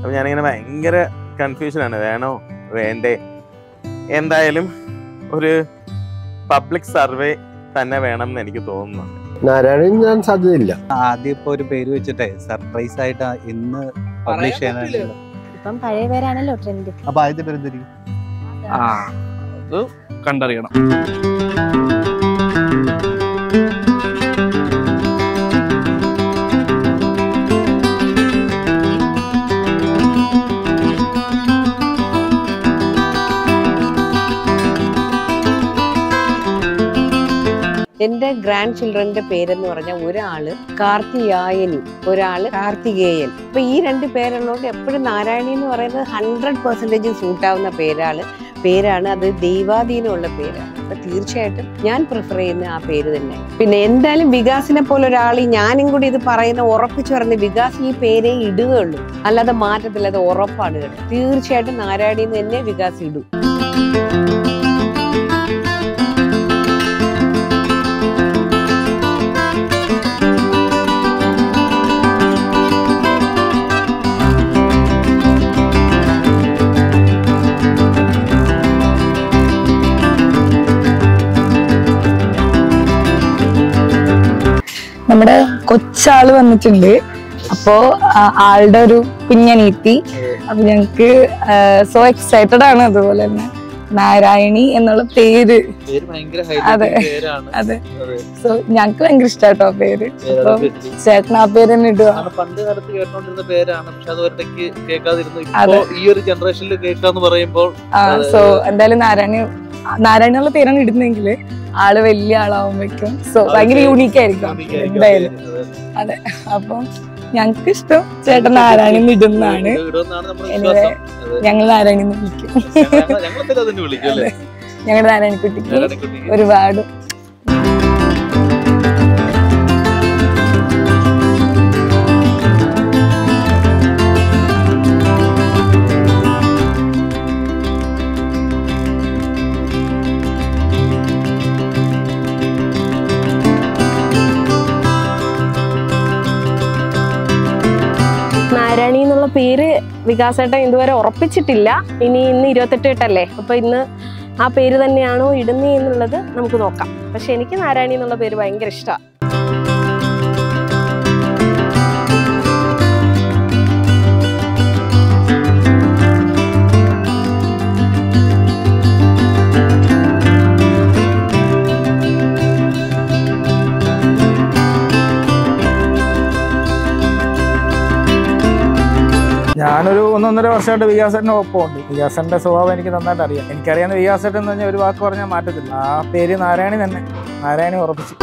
അപ്പൊ ഞാനിങ്ങനെ ഭയങ്കര കൺഫ്യൂഷനാണ് വേണോ വേണ്ടേ എന്തായാലും ഒരു പബ്ലിക് സർവേ തന്നെ വേണം എന്ന് എനിക്ക് തോന്നുന്നുണ്ട് നാരായണൻ ഞാൻ സാധ്യതയില്ല ആദ്യം ഇപ്പൊ ഒരു പേര് വെച്ചിട്ടേ സർപ്രൈസ് ആയിട്ട് ഇന്ന് പബ്ലിഷ് ചെയ്യാനായിട്ട് ഇപ്പം പഴയ പേരാണല്ലോ ട്രെൻഡ് അപ്പൊ ആദ്യത്തെ പേര് എന്തിരിക്കും ആ അത് കണ്ടറിയണം എന്റെ ഗ്രാൻഡ് ചിൽഡ്രന്റെ പേരെന്ന് പറഞ്ഞാൽ ഒരാള് കാർത്തിയായനി ഒരാള് കാർത്തികേയൻ അപ്പൊ ഈ രണ്ട് പേരുള്ളതുകൊണ്ട് എപ്പോഴും നാരായണി എന്ന് പറയുന്നത് ഹൺഡ്രഡ് പെർസെന്റേജ് സൂട്ടാവുന്ന പേരാള് പേരാണ് അത് ദൈവാധീനമുള്ള പേരാണ് അപ്പൊ തീർച്ചയായിട്ടും ഞാൻ പ്രിഫർ ചെയ്യുന്ന ആ പേര് തന്നെ പിന്നെ എന്തായാലും വികാസിനെ പോലെ ഒരാൾ ഞാനും കൂടി ഇത് പറയുന്ന ഉറപ്പിച്ചു പറഞ്ഞ വികാസ് ഈ പേരേ ഇടുകയുള്ളൂ അല്ലാതെ മാറ്റത്തില്ല അത് ഉറപ്പാണ് കേട്ടോ തീർച്ചയായിട്ടും നാരായണി എന്ന് തന്നെ വികാസ് ഇടും നമ്മുടെ കൊച്ചാള് വന്നിട്ടുണ്ട് അപ്പോ ആ, ആളുടെ ഒരു കുഞ്ഞനീത്തി അപ്പൊ ഞങ്ങക്ക് സോ എക്സൈറ്റഡ് ആണ് അതുപോലെ തന്നെ നാരായണി എന്നുള്ള പേര് പേര് ഭയങ്കര അതെ. ഹൈലൈറ്റ് പേരാണ് അതെ അതെ. സോ ഞങ്ങക്ക് ഭയങ്കര ഇഷ്ടാട്ടോ ആ പേര് പേരത് അപ്പൊ പേര്. ചേട്ടൻ ആ പേര് തന്നെ ഇടുക കാരണം പണ്ട് കാലത്ത് കേട്ടോണ്ടിരുന്ന പേരാണ് പക്ഷെ അത് ഒരിടയ്ക്ക് കേൾക്കാതിരുന്നു ഇപ്പൊ അതെ. ഈ ഒരു ജനറേഷനിൽ കേൾക്കാന്ന് പറയുമ്പോൾ ആ സോ എന്തായാലും നാരായണി നാരായണി എന്നുള്ള പേരാണ് ഇടുന്നെങ്കിൽ ആള് വലിയ ആളാവുമ്പോഴേക്കും സോ ഭയങ്കര യൂണീക്ക് ആയിരിക്കും unique ആയിരിക്കും എന്തായാലും പേര്. അതെ. അപ്പം ഞങ്ങക്ക് ഇഷ്ടം ചേട്ടൻ നാരായണി എന്ന് ഇടുന്നതാണ് ഇത് ഇടുമെന്നാണ് നമ്മുടെ Anyway, വിശ്വാസം അതെ. ഞങ്ങൾ നാരായണി എന്ന് വിളിക്കും ഞങ്ങൾ- ഞങ്ങളെന്തായാലും അതിനെ വിളിക്കും അല്ലേ ഞങ്ങളുടെ നാരായണിക്കുട്ടിക്ക് നാരായണക്കുട്ടിക്ക്. ഒരുപാട് നാരായണി എന്നുള്ള പേര് വികാസേട്ടൻ ഇതുവരെ ഉറപ്പിച്ചിട്ടില്ല ഇനി ഇന്ന് ഇരുപത്തെട്ട് എട്ടല്ലേ അപ്പൊ ഇന്ന് ആ പേര് തന്നെയാണോ ഇടുന്നത് എന്നുള്ളത് നമുക്ക് നോക്കാം പക്ഷെ എനിക്ക് നാരായണി എന്നുള്ള പേര് ഭയങ്കര ഇഷ്ടമാണ് ഞാനൊരു ഒന്നൊന്നര വർഷമായിട്ട് വികാസന്റെ ഒപ്പമുണ്ട് വികാസന്റെ സ്വഭാവം എനിക്ക് നന്നായിട്ട് അറിയാം എനിക്കറിയാവുന്ന വികാസൻ എന്ന് പറഞ്ഞാൽ ഒരു വാക്ക് പറഞ്ഞാൽ മാറ്റത്തില്ല ആ പേര് നാരായണി തന്നെ നാരായണി ഉറപ്പിച്ചു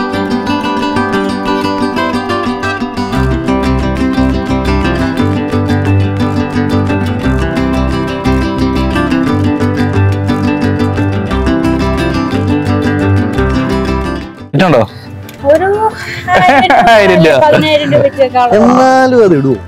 ഇട്ടുണ്ടോ ഒരു ആയിരം രൂപ. പതിനായിരം രൂപയ്ക്കൊക്കെ എന്നാലും അത് ഇടുവോ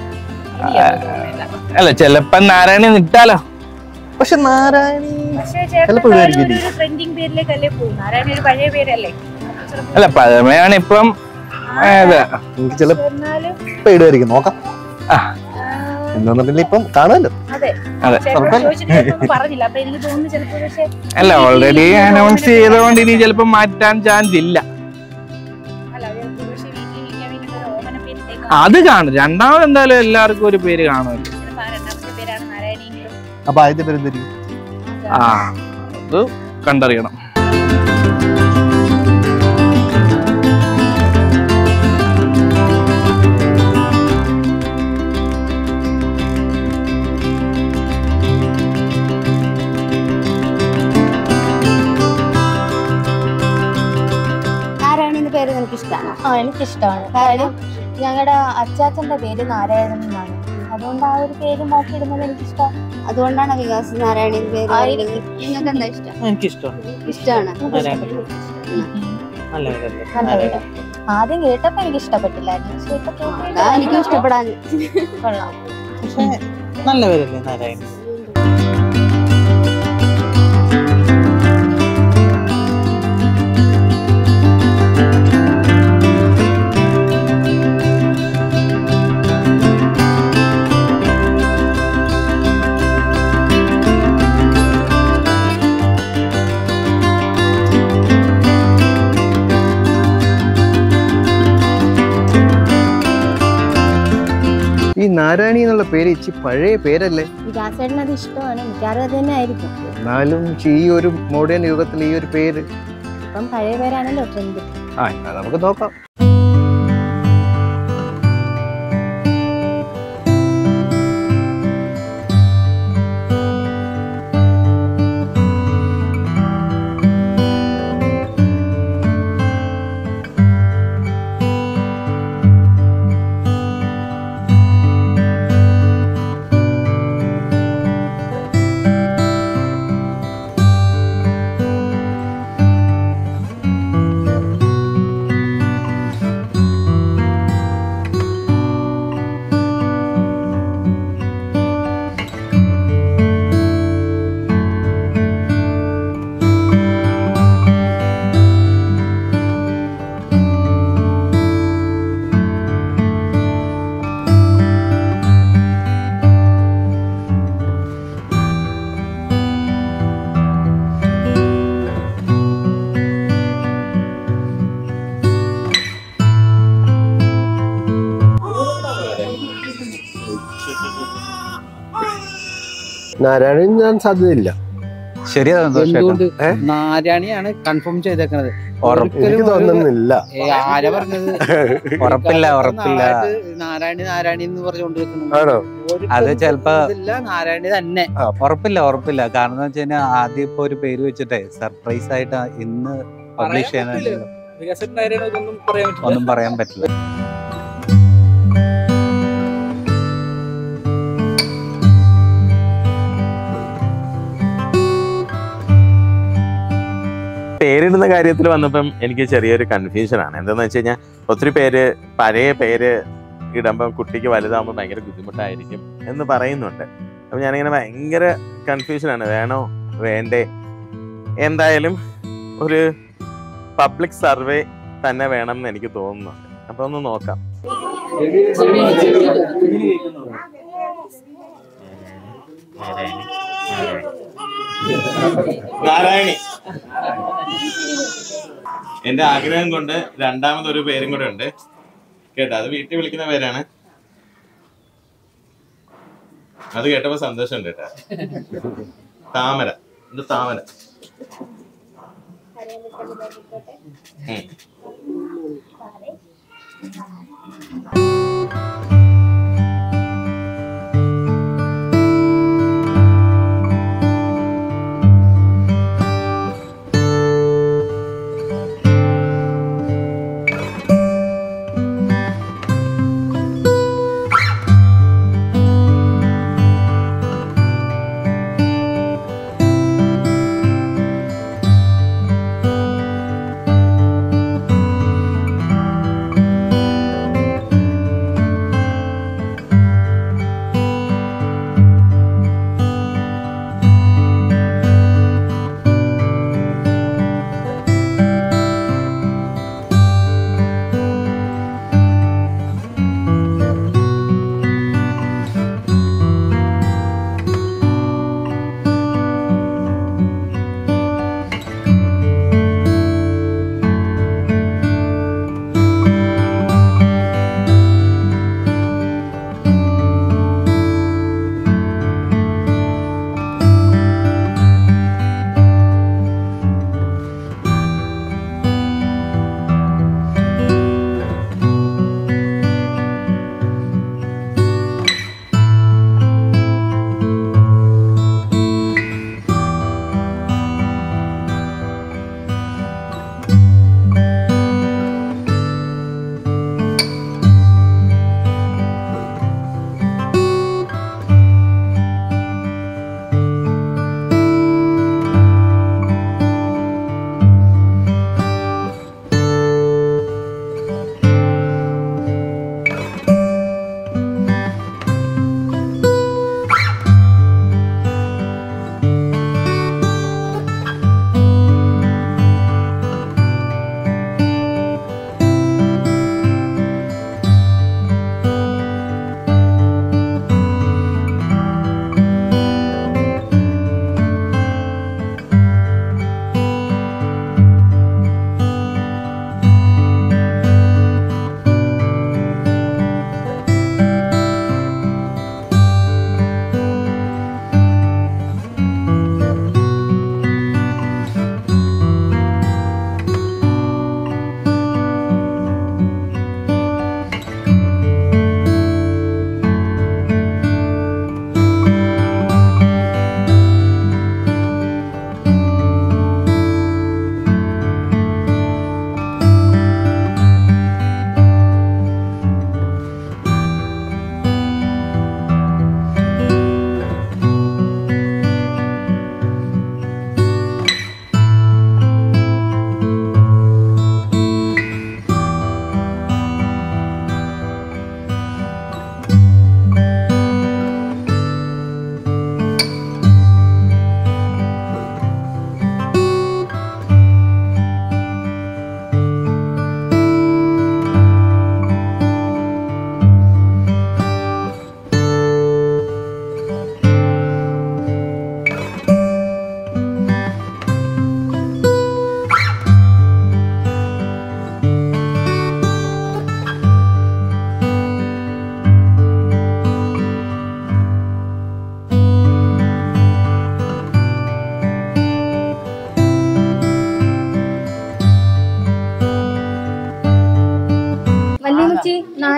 അല്ല ചെലപ്പോ നാരായണി നിട്ടാലോ പക്ഷെ നാരായണി പക്ഷേ ചിലപ്പോ ഇടുമായിരിക്കും ഇനി. ഒരു ട്രെൻഡിങ് പേരിലേക്കല്ലേ പോകും നാരായണ ഒരു പഴയ പേരല്ലേ അല്ല പഴമയാണ് ഇപ്പം ഏത് എനിക്ക് ചിലപ്പോ എന്നാലും ഇപ്പൊ ഇടുമായിരിക്കും നോക്കാം ആ. എന്താന്നിട്ടില്ല ഇപ്പം കാണാമല്ലോ അതെ അതെ. ചേട്ടനോട് ചോദിച്ചിട്ട് ഞാനൊന്നും പറഞ്ഞില്ല അപ്പൊ എനിക്ക് തോന്നുന്നു ചിലപ്പോ പക്ഷേ അല്ല ഓൾറെഡി അനൗൺസ് ചെയ്തതുകൊണ്ട് ഇനി ചിലപ്പോ മാറ്റാൻ ചാൻസ് ഇല്ല അല്ല ചിലപ്പോ പക്ഷേ വീട്ടിൽ ഇരിക്കാൻ വേണ്ടിയിട്ട് ഒരു ഓമന പേരിട്ടേക്കാം അത് കാണും രണ്ടാമത് എന്തായാലും എല്ലാവർക്കും ഒരു പേര് കാണുമല്ലോ ചിലപ്പോ ആ രണ്ടാമത്തെ പേരാണ് നാരായണിയെങ്കിലും അപ്പൊ ആദ്യത്തെ പേര് എന്തായിരിക്കും ആ അത് കണ്ടറിയണം നാരായണി എന്ന പേര് എനിക്ക് ഇഷ്ടമാണ് ആ എനിക്കിഷ്ടമാണ് കാരണം ഞങ്ങളുടെ അച്ചാച്ചന്റെ പേര് നാരായണൻ എന്നാണ് അതുകൊണ്ട് ആ ഒരു പേര് നോക്കിയിടുന്നത് എനിക്കിഷ്ടം അതുകൊണ്ടാണ് വികാസ് നാരായണി എന്ന പേര് നിങ്ങൾക്ക് എന്താ ഇഷ്ടം എനിക്കിഷ്ടം ഇഷ്ടമാണ് നല്ല പേരല്ലേ? നല്ല പേര്. ആദ്യം കേട്ടപ്പോ എനിക്ക് ഇഷ്ടപ്പെട്ടില്ലായിരുന്നു പക്ഷെ ഇപ്പൊ കേട്ടിട്ട് എനിക്കും ഇഷ്ടപ്പെടാൻ കൊള്ളാം പക്ഷേ നല്ല പേരല്ലേ നാരായണി നാരായണി എന്നുള്ള പേര് ഇച്ചി പഴയ പേരല്ലേ വികാസേട്ടന് അത് ഇഷ്ടമാണ് മിക്കവാറും അത് തന്നെ ആയിരിക്കും എന്നാലും ഇച്ചി ഈ ഒരു മോഡേൺ യുഗത്തിൽ ഈ ഒരു പേര് ഇപ്പം പഴയ പേരാണല്ലോ ട്രെൻഡ് ആ എന്നാ നമുക്ക് നോക്കാം നാരായണൻ ഞാൻ സാധ്യതയില്ല ശരിയാ സന്തോഷം എന്തുകൊണ്ട് നാരായണിയാണ് കൺഫേം ചെയ്തേക്കണത് ഉറപ്പ് എനിക്ക് തോന്നുന്നില്ല ഏ, ആരാ പറഞ്ഞത് ഉറപ്പില്ല ഉറപ്പില്ല നാളായിട്ട് നാരായണി നാരായണി എന്ന് പറഞ്ഞുകൊണ്ടിരിക്കുന്നു ആണോ അത് ചെലപ്പോ ഇതില്ല നാരായണി തന്നെ ഉറപ്പില്ല ഉറപ്പില്ല കാരണം എന്ന് വെച്ച് കഴിഞ്ഞാൽ ആദ്യം ഇപ്പൊ ഒരു പേര് വെച്ചിട്ടേ സർപ്രൈസ് ആയിട്ട് ഇന്ന് പബ്ലിഷ് ചെയ്യാൻ ഇതൊന്നും പറയാൻ പറ്റില്ല ഒന്നും പറയാൻ പറ്റില്ല പേരിടുന്ന കാര്യത്തിൽ വന്നപ്പം എനിക്ക് ചെറിയൊരു കൺഫ്യൂഷനാണ് എന്താണെന്ന് വെച്ച് കഴിഞ്ഞാൽ ഒത്തിരി പേര് പഴയ പേര് ഇടുമ്പം കുട്ടിക്ക് വലുതാകുമ്പോൾ ഭയങ്കര ബുദ്ധിമുട്ടായിരിക്കും എന്ന് പറയുന്നുണ്ട് അപ്പം ഞാനിങ്ങനെ ഭയങ്കര കൺഫ്യൂഷനാണ് വേണോ വേണ്ടേ എന്തായാലും ഒരു പബ്ലിക് സർവേ തന്നെ വേണം എന്ന് എനിക്ക് തോന്നുന്നുണ്ട് അപ്പൊ ഒന്ന് നോക്കാം നാരായണി എന്റെ ആഗ്രഹം കൊണ്ട് രണ്ടാമതൊരു പേരും കൂടെ ഉണ്ട് കേട്ടോ അത് വീട്ടിൽ വിളിക്കുന്ന പേരാണ് അത് കേട്ടപ്പോ സന്തോഷമുണ്ട് കേട്ടാ താമര ഇത് താമര ഉം.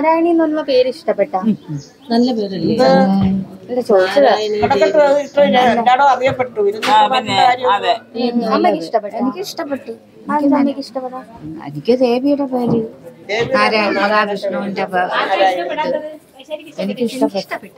നാരായണി എന്നുള്ള പേര് ഇഷ്ടപ്പെട്ട നല്ല പേരല്ലേ അല്ല ചോദിച്ചത് അറിയപ്പെട്ടു അമ്മക്ക് ഇഷ്ടപ്പെട്ടു എനിക്ക് ഇഷ്ടപ്പെട്ടു എനിക്ക് അമ്മക്ക് ഇഷ്ടപ്പെടാം എനിക്ക് ദേവിയുടെ പേര് നാരായണ രാധാകൃഷ്ണന്റെ എനിക്ക് ഇഷ്ടപ്പെട്ടു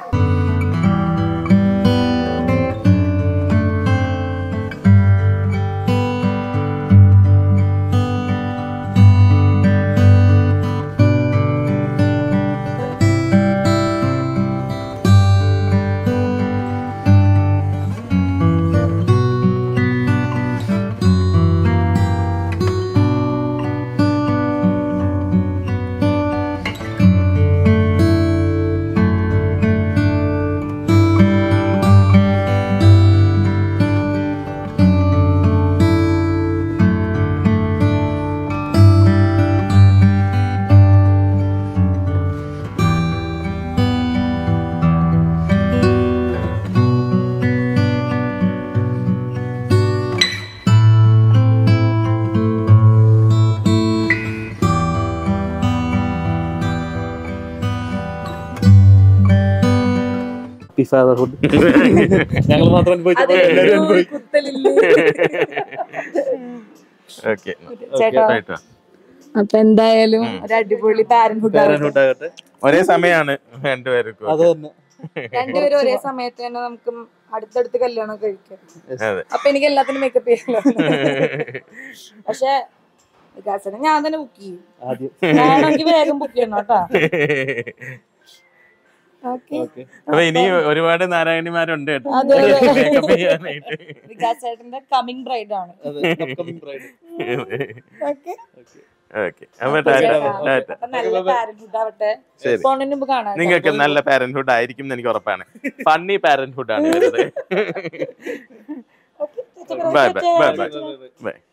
ഫാദർഹുഡ് ഞങ്ങൾ മാത്രം അനുഭവിച്ചപ്പോൾ എല്ലാവരും അനുഭവിക്കും ഓക്കെ ചേട്ടാ. അപ്പൊ എന്തായാലും ഒരു അടിപൊളി പാരന്റ്ഹുഡ് പാരന്റ്ഹുഡ് ആകട്ടെ ഒരേ സമയമാണ് രണ്ടുപേർക്കും അത് തന്നെ രണ്ടുപേരും ഒരേ സമയത്ത് തന്നെ നമുക്ക് അടുത്തടുത്ത് കല്യാണം കഴിക്കാം അതെ അപ്പൊ എനിക്ക് എല്ലാത്തിനും മേക്കപ്പ് ചെയ്യാലോ പക്ഷെ വികാസനെ ഞാൻ തന്നെ ബുക്ക് ചെയ്യും ആദ്യം വേണമെങ്കിൽ വേഗം ബുക്ക് ചെയ്യണം കേട്ടാ ഓക്കെ അപ്പൊ ഇനി ഒരുപാട് നാരായണിമാരുണ്ട് കേട്ടോ അതെ, അതെ. മേക്കപ്പ് ചെയ്യാനായിട്ട് വികാസ് ചേട്ടന്റെ കമ്മിങ് ബ്രൈഡ് ആണ് അതെ upcoming bride. ഓക്കെ ഓക്കെ അപ്പൊ ടാറ്റ ടാറ്റ അപ്പൊ നല്ല പാരന്റ്ഹുഡ് ആവട്ടെ ശരി. പോണതിന് മുമ്പ് കാണാം നിങ്ങൾക്ക് നല്ല പാരന്റ്ഹുഡ് ആയിരിക്കും എന്ന് എനിക്ക് ഉറപ്പാണ് ഫണ്ണി പാരന്റ്ഹുഡ് ആണ് വരുന്നത് bye bye bye bye by